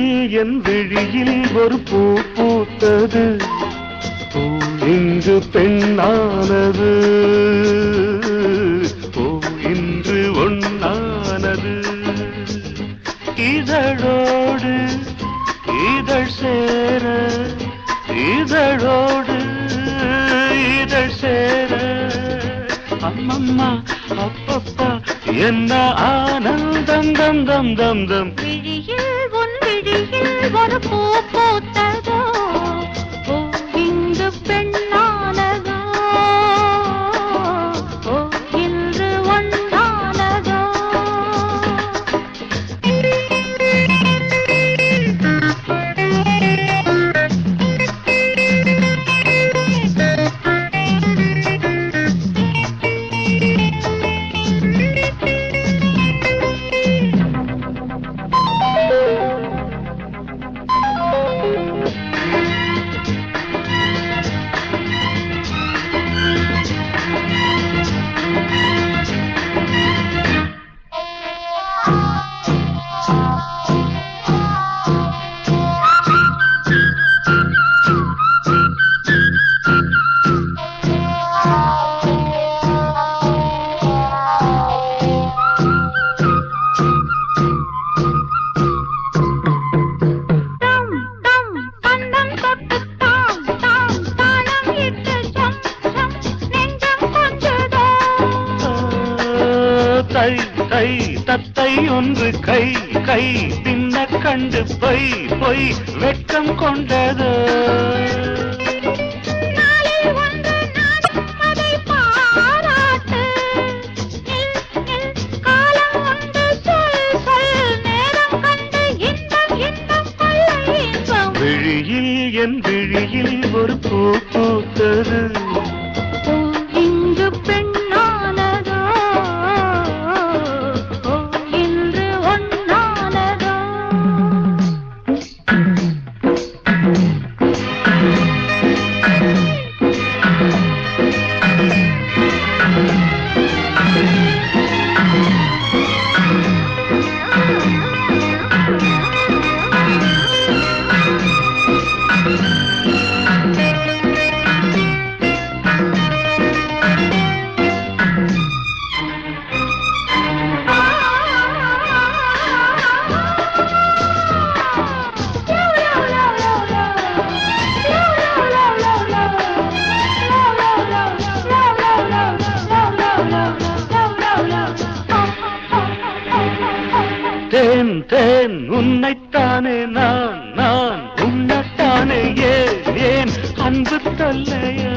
விழியில் என் விழியில் ஒரு பூ பூத்தது பூ இங்கு பெண்ணானது பூ இன்று ஒண்ணானது இதழோடு இதழ் சேர இதழோடு இதழ் சேர அம்மம்மா அப்பப்பா என்ன ஆனந்தம் தம் தம் தம் தம் விழியில் உன் விழியில் ஒரு பூ பூத்ததோ ஓ இங்கு பெண்ணானதோ ஓ இன்று ஒன்றானதோ டம் டம் கண்ணம் தொட்டு தாம் தாம் தாளம் இட்டு சம் சம் நெஞ்சம் கொஞ்சதோ தை தை தத்தை ஒன்று கை கை பின்ன கண்டு பொய் பொய் வெட்கம் கொண்டது நாளில் ஒன்று நான் அதை பாராட்டு நில் நில் காலம் உண்டு சொல் சொல் நேரம் கண்டு இன்பம் இன்பம் கொள்ளை இன்பம் விழியில் என் விழியில் ஒரு பூ பூத்தது ஓ இங்கு பெண்ணானதோ ஓ இன்று ஒன்னானதோ தேன் தேன் உன்னைத்தானே நான் நான் உன்னைத்தானே ஏன் ஏன் அன்பு தொல்லையா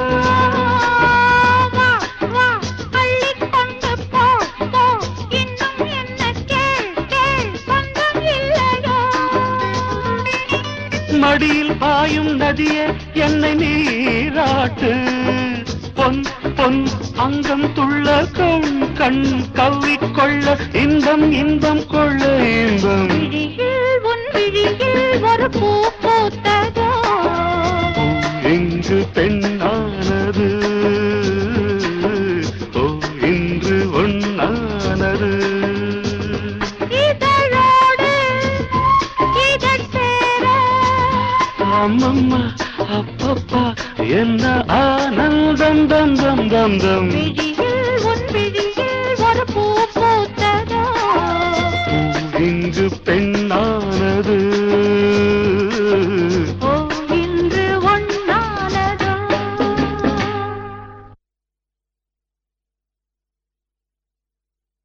வா வா அள்ளிக் கொண்டு போ போ இன்னும் என்ன கேள் கேள் சொந்தம் இல்லையோ மடியில் பாயும் நதியே என்னை நீராட்டு பொன் பொன் அங்கம் துள்ள கண் கண் கவ்விக்கொள்ள இன்பம் இன்பம் கொள்ள இன்பம் விழியில் உன் விழியில் ஒரு பூ பூத்ததோ இங்கு பெண்ணானது ஓ இன்று ஒண்ணானது இதழோடு இதழ் சேர அம்மம்மா அப்பப்பா என்ன ஆனந்தம் தம் தம் தம் தம் விழியில் உன் விழியில் ஒரு பூ பூத்ததோ இங்கு பெண்